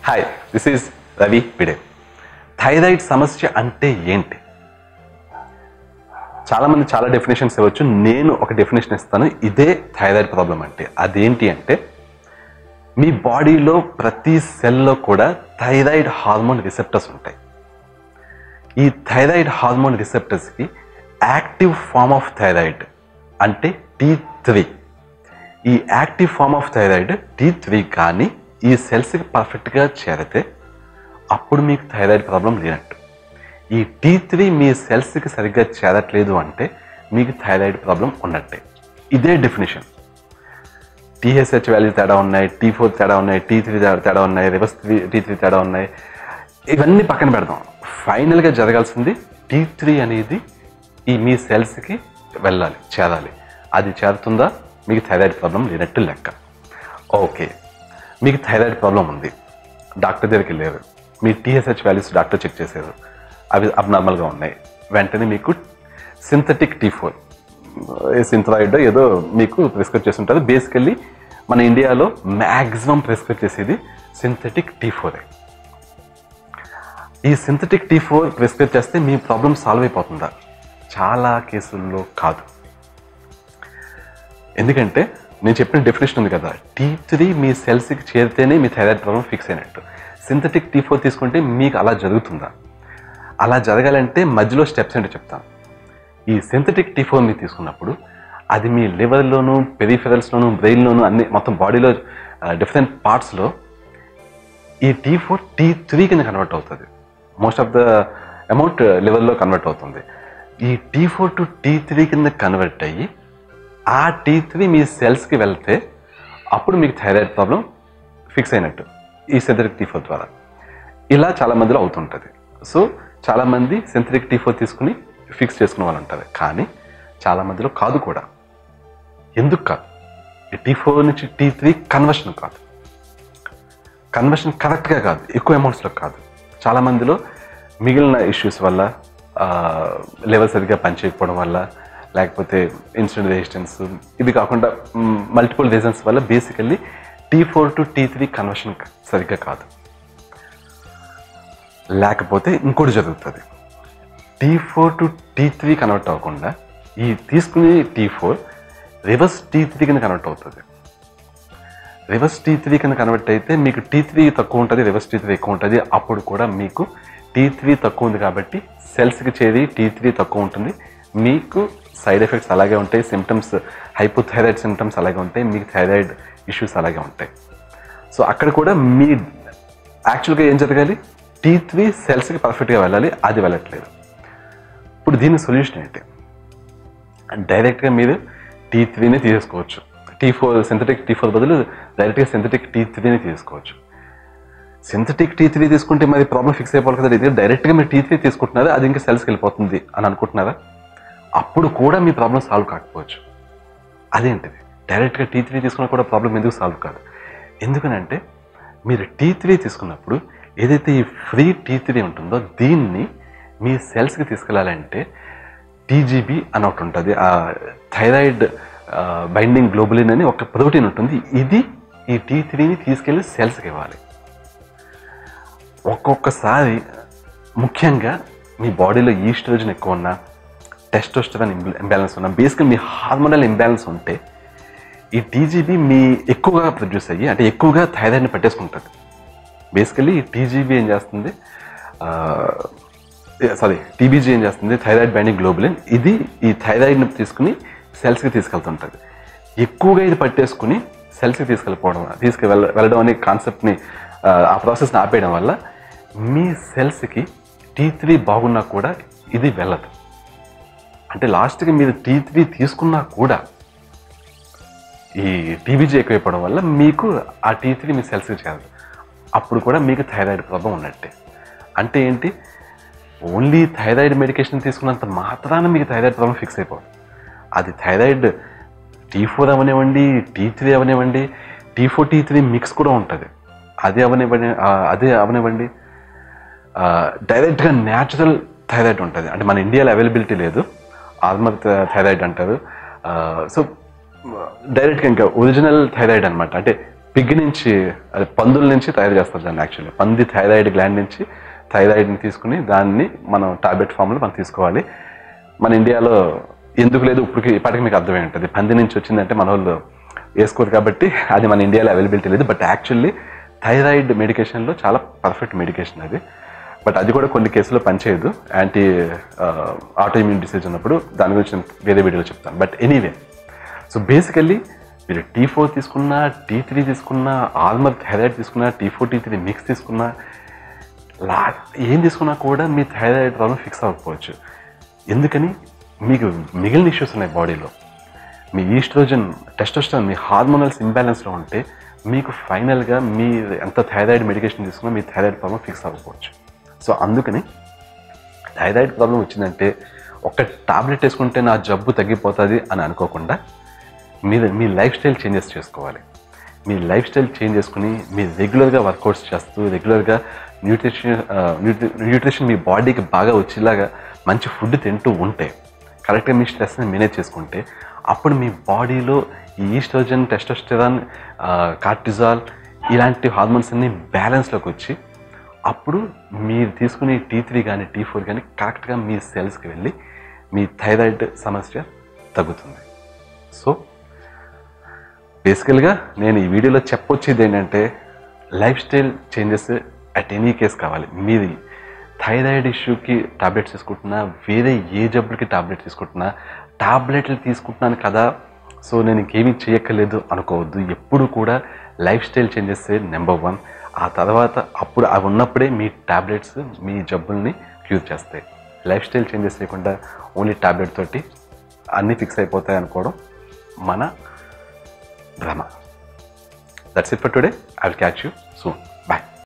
hi this is Ravi పిడే thyroid సమస్య అంటే ఏంటి చాలా మంది చాలా డెఫినేషన్స్ ఇవ్వచ్చు నేను ఒక డెఫినేషన్ ఇస్తాను ఇదే థైరాయిడ్ ప్రాబ్లం అంటే అదేంటి అంటే మీ బాడీలో ప్రతి సెల్లో కూడా థైరాయిడ్ హార్మోన్ రిసెప్టర్స్ ఉంటాయి ఈ థైరాయిడ్ హార్మోన్ రిసెప్టర్స్కి యాక్టివ్ ఫార్మ్ ఆఫ్ థైరాయిడ్ అంటే టీ త్రీ ఈ active form of thyroid T three కానీ ఈ సెల్స్కి పర్ఫెక్ట్గా చేరితే అప్పుడు మీకు థైరాయిడ్ ప్రాబ్లం లేనట్టు ఈ టీ త్రీ మీ సెల్స్కి సరిగ్గా చేరట్లేదు అంటే మీకు థైరాయిడ్ ప్రాబ్లం ఉన్నట్టే ఇదే డెఫినేషన్ టీహెచ్హెచ్ వాల్యూ తేడా ఉన్నాయి టీ ఫోర్ తేడా ఉన్నాయి టీ త్రీ తేడా ఉన్నాయి రివర్స్ త్రీ టీ త్రీ తేడా ఉన్నాయి ఇవన్నీ పక్కన పెడదాం ఫైనల్గా జరగాల్సింది టీ త్రీ అనేది ఈ మీ సెల్స్కి వెళ్ళాలి చేరాలి అది చేరుతుందా మీకు థైరాయిడ్ ప్రాబ్లం లేనట్టు లెక్క ఓకే మీకు థైరాయిడ్ ప్రాబ్లం ఉంది డాక్టర్ దగ్గరికి వెళ్ళారు మీ టీఎస్హెచ్ వాల్యూస్ డాక్టర్ చెక్ చేశారు అవి అబ్నార్మల్గా ఉన్నాయి వెంటనే మీకు సింథటిక్ టీ ఫోర్ సింథరాయిడ్ ఏదో మీకు ప్రిస్క్రైబ్ చేసి ఉంటుంది బేసికల్లీ మన ఇండియాలో మ్యాక్సిమం ప్రిస్క్రైబ్ చేసేది సింథటిక్ టీ ఫోరే ఈ సింథటిక్ టీ ఫోర్ ప్రిస్క్రైబ్ చేస్తే మీ ప్రాబ్లం సాల్వ్ అయిపోతుందా చాలా కేసుల్లో కాదు ఎందుకంటే నేను చెప్పిన డెఫినేషన్ ఉంది కదా టీ త్రీ మీ సెల్స్కి చేరితేనే మీ థైరాయిడ్ ప్రాబ్లం ఫిక్స్ అయినట్టు సింథటిక్ టీ ఫోర్ తీసుకుంటే మీకు అలా జరుగుతుందా అలా జరగాలంటే మధ్యలో స్టెప్స్ ఏంటో చెప్తాను ఈ సింథటిక్ టీ ఫోర్ మీరు తీసుకున్నప్పుడు అది మీ లివర్లోను పెరిఫెరల్స్లోను బ్రెయిన్లోను అన్ని మొత్తం బాడీలో డిఫరెంట్ పార్ట్స్లో ఈ టీ ఫోర్ టీ త్రీ కింద కన్వర్ట్ అవుతుంది మోస్ట్ ఆఫ్ ద అమౌంట్ లెవెల్లో కన్వర్ట్ అవుతుంది ఈ T four to T three కింద కన్వర్ట్ అయ్యి ఆ టీ త్రీ మీ సెల్స్కి వెళ్తే అప్పుడు మీకు థైరాయిడ్ ప్రాబ్లం ఫిక్స్ అయినట్టు ఈ సింథటిక్ టీ ఫోర్ ద్వారా ఇలా చాలా మందిలో అవుతుంటుంది సో చాలా మంది సింథటిక్ టీ ఫోర్ తీసుకుని ఫిక్స్ చేసుకునే వాళ్ళు ఉంటారు కానీ చాలా మందిలో కాదు కూడా ఎందుకు కాదు ఈ టీ ఫోర్ నుంచి టీ త్రీ కన్వర్షన్ కాదు కన్వర్షన్ కరెక్ట్గా కాదు ఎక్కువ అమౌంట్స్లో కాదు చాలా మందిలో మిగిలిన ఇష్యూస్ వల్ల లెవెల్ సరిగ్గా పనిచేయకపోవడం వల్ల లేకపోతే ఇన్సులిన్ రెసిస్టెన్స్ ఇవి కాకుండా మల్టిపుల్ రీజన్స్ వల్ల basically T four to T three conversion సరిగ్గా కాదు లేకపోతే ఇంకోటి జరుగుతుంది T four to T three convert అవ్వకుండా ఈ తీసుకునే T four reverse T three కింద కన్వర్ట్ అవుతుంది రివర్స్ టీ త్రీ కింద కన్వర్ట్ అయితే మీకు టీ త్రీ తక్కువ ఉంటుంది రివర్స్ టీ త్రీ ఎక్కువ ఉంటుంది అప్పుడు కూడా మీకు టీ త్రీ తక్కువ ఉంది కాబట్టి సెల్స్కి చేరి టీ త్రీ తక్కువ ఉంటుంది మీకు సైడ్ ఎఫెక్ట్స్ అలాగే ఉంటాయి సిమ్టమ్స్ హైపోథైరాయిడ్ సిమ్టమ్స్ అలాగే ఉంటాయి మీకు థైరాయిడ్ ఇష్యూస్ అలాగే ఉంటాయి సో అక్కడ కూడా మీ యాక్చువల్గా ఏం జరగాలి టీ త్రీ సెల్స్కి పర్ఫెక్ట్గా వెళ్ళాలి అది వెళ్ళట్లేదు ఇప్పుడు దీని సొల్యూషన్ ఏంటి డైరెక్ట్గా మీరు టీ త్రీని తీసుకోవచ్చు T four synthetic T four బదులు డైరెక్ట్గా సింథటిక్ టీ త్రీని తీసుకోవచ్చు సింథటిక్ టీ త్రీ తీసుకుంటే మరి ప్రాబ్లం ఫిక్స్ అయిపోవాలి కదా ఇది డైరెక్ట్గా మీరు టీ త్రీ తీసుకుంటున్నారా అది ఇంకా సెల్స్కి వెళ్ళిపోతుంది అని అనుకుంటున్నారా అప్పుడు కూడా మీ ప్రాబ్లం సాల్వ్ కాకపోవచ్చు అదేంటిది డైరెక్ట్గా టీ త్రీ తీసుకున్నా కూడా ప్రాబ్లం ఎందుకు సాల్వ్ కాదు ఎందుకనంటే మీరు టీ త్రీ తీసుకున్నప్పుడు ఏదైతే ఈ ఫ్రీ టీ త్రీ ఉంటుందో దీన్ని మీ సెల్స్కి తీసుకెళ్ళాలంటే టీజీబీ అని ఒకటి ఉంటుంది ఆ థైరాయిడ్ బైండింగ్ గ్లోబులిన్ అని ఒక ప్రోటీన్ ఉంటుంది ఇది ఈ టీ త్రీని తీసుకెళ్ళి సెల్స్కి ఇవ్వాలి ఒక్కొక్కసారి ముఖ్యంగా మీ బాడీలో ఈస్ట్రోజన్ ఎక్కువ ఉన్నా టెస్టోస్టరాన్ ఇంబ్యాలెన్స్ ఉన్నా బేసిక్గా మీ హార్మోనల్ ఇంబ్యాలెన్స్ ఉంటే ఈ టీజీబీ మీ ఎక్కువగా ప్రొడ్యూస్ అయ్యి అంటే ఎక్కువగా థైరాయిడ్ని పట్టేసుకుంటుంది బేసికలీ ఈ టీజీబీ ఏం చేస్తుంది సారీ టీబీజీ ఏం చేస్తుంది థైరాయిడ్ బైండింగ్ గ్లోబులిన్ ఇది ఈ థైరాయిడ్ని తీసుకుని సెల్స్కి తీసుకెళ్తుంటుంది ఎక్కువగా ఇది పట్టేసుకుని సెల్స్కి తీసుకెళ్ళిపోవడం తీసుకు వెళ్ళ వెళ్ళడం అనే కాన్సెప్ట్ని ఆ ప్రాసెస్ని ఆపేయడం వల్ల మీ సెల్స్కి టీ త్రీ బాగున్నా కూడా ఇది వెళ్ళదు అంటే లాస్ట్కి మీరు టీ త్రీ తీసుకున్నా కూడా ఈ టీబీజీ ఎక్కువైపోవడం వల్ల మీకు ఆ టీ త్రీ మీ సెల్స్కి చేరదు అప్పుడు కూడా మీకు థైరాయిడ్ ప్రాబ్లం ఉన్నట్టే అంటే ఏంటి ఓన్లీ థైరాయిడ్ మెడికేషన్ తీసుకున్నంత మాత్రాన మీకు థైరాయిడ్ ప్రాబ్లం ఫిక్స్ అయిపోదు అది థైరాయిడ్ టీ ఫోర్ అవనివ్వండి టీ త్రీ అవనివ్వండి T four T three mix కూడా ఉంటుంది అది అవనివ్వండి అదే అవనివ్వండి డైరెక్ట్గా న్యాచురల్ థైరాయిడ్ ఉంటుంది అంటే మన ఇండియాలో అవైలబిలిటీ లేదు ఆర్మర్ థైరాయిడ్ అంటారు సో డైరెక్ట్గా ఇంకా ఒరిజినల్ థైరాయిడ్ అనమాట అంటే పిగ్ నుంచి అది పందుల నుంచి తయారు చేస్తారు దాన్ని యాక్చువల్లీ పంది థైరాయిడ్ గ్లాండ్ నుంచి థైరాయిడ్ని తీసుకుని దాన్ని మనం టాబ్లెట్ ఫామ్లో మనం తీసుకోవాలి మన ఇండియాలో ఎందుకు లేదు ఇప్పటికి ఇప్పటికి మీకు అర్థమై ఉంటుంది పంది నుంచి వచ్చిందంటే మన వాళ్ళు వేసుకోరు కాబట్టి అది మన ఇండియాలో అవైలబిలిటీ లేదు బట్ యాక్చువల్లీ థైరాయిడ్ మెడికేషన్లో చాలా పర్ఫెక్ట్ మెడికేషన్ అది బట్ అది కూడా కొన్ని కేసుల్లో పనిచేయదు యాంటీ ఆటోఇమ్యూన్ డిసీజ్ ఉన్నప్పుడు దాని గురించి నేను వేరే వీడియోలో చెప్తాను బట్ ఎనీవే సో బేసికల్లీ మీరు టీ ఫోర్ తీసుకున్నా టీ త్రీ తీసుకున్నా ఆల్మర్ థైరాయిడ్ తీసుకున్నా T four T three mix తీసుకున్నా లా ఏం తీసుకున్నా కూడా మీ థైరాయిడ్ ప్రాబ్లం ఫిక్స్ అవ్వకపోవచ్చు ఎందుకని మీకు మిగిలిన ఇష్యూస్ ఉన్నాయి బాడీలో మీ ఈస్ట్రోజన్ టెస్టోస్టరాన్ మీ హార్మోనల్స్ ఇంబ్యాలెన్స్లో ఉంటే మీకు ఫైనల్గా మీ ఎంత థైరాయిడ్ మెడికేషన్ తీసుకున్నా మీ థైరాయిడ్ ప్రాబ్లం ఫిక్స్ అవ్వకపోవచ్చు సో అందుకని థైరాయిడ్ ప్రాబ్లం వచ్చిందంటే ఒక టాబ్లెట్ వేసుకుంటే నా జబ్బు తగ్గిపోతుంది అని అనుకోకుండా మీరు మీ లైఫ్ స్టైల్ చేంజెస్ చేసుకోవాలి మీ లైఫ్ స్టైల్ చేంజ్ చేసుకుని మీరు రెగ్యులర్గా వర్కౌట్స్ చేస్తూ రెగ్యులర్గా న్యూట్రిషన్ న్యూట్రిషన్ మీ బాడీకి బాగా వచ్చేలాగా మంచి ఫుడ్ తింటూ ఉంటే కరెక్ట్గా మీ స్ట్రెస్ని మేనేజ్ చేసుకుంటే అప్పుడు మీ బాడీలో ఈ ఈస్ట్రోజన్ టెస్టోస్టెరాన్ కార్టిజాల్ ఇలాంటి హార్మోన్స్ అన్ని బ్యాలెన్స్లోకి వచ్చి అప్పుడు మీరు తీసుకునే టీ త్రీ కానీ టీ ఫోర్ కానీ కరెక్ట్గా మీ సెల్స్కి వెళ్ళి మీ థైరాయిడ్ సమస్య తగ్గుతుంది సో బేసికల్గా నేను ఈ వీడియోలో చెప్పొచ్చేది ఏంటంటే lifestyle changes at any case కావాలి మీది థైరాయిడ్ ఇష్యూకి టాబ్లెట్స్ తీసుకుంటున్నా వేరే ఏ జబ్బులకి టాబ్లెట్ తీసుకుంటున్నా టాబ్లెట్లు తీసుకుంటున్నాను కదా సో నేను ఇంకేమీ చేయక్కర్లేదు అనుకోవద్దు ఎప్పుడు కూడా lifestyle changes number one ఆ తర్వాత అప్పుడు అవి ఉన్నప్పుడే మీ టాబ్లెట్స్ మీ జబ్బుల్ని క్యూర్ చేస్తాయి లైఫ్ స్టైల్ చేంజెస్ లేకుండా ఓన్లీ టాబ్లెట్ తోటి అన్నీ ఫిక్స్ అయిపోతాయి అనుకోవడం మన భ్రమ that's it for today I will catch you soon bye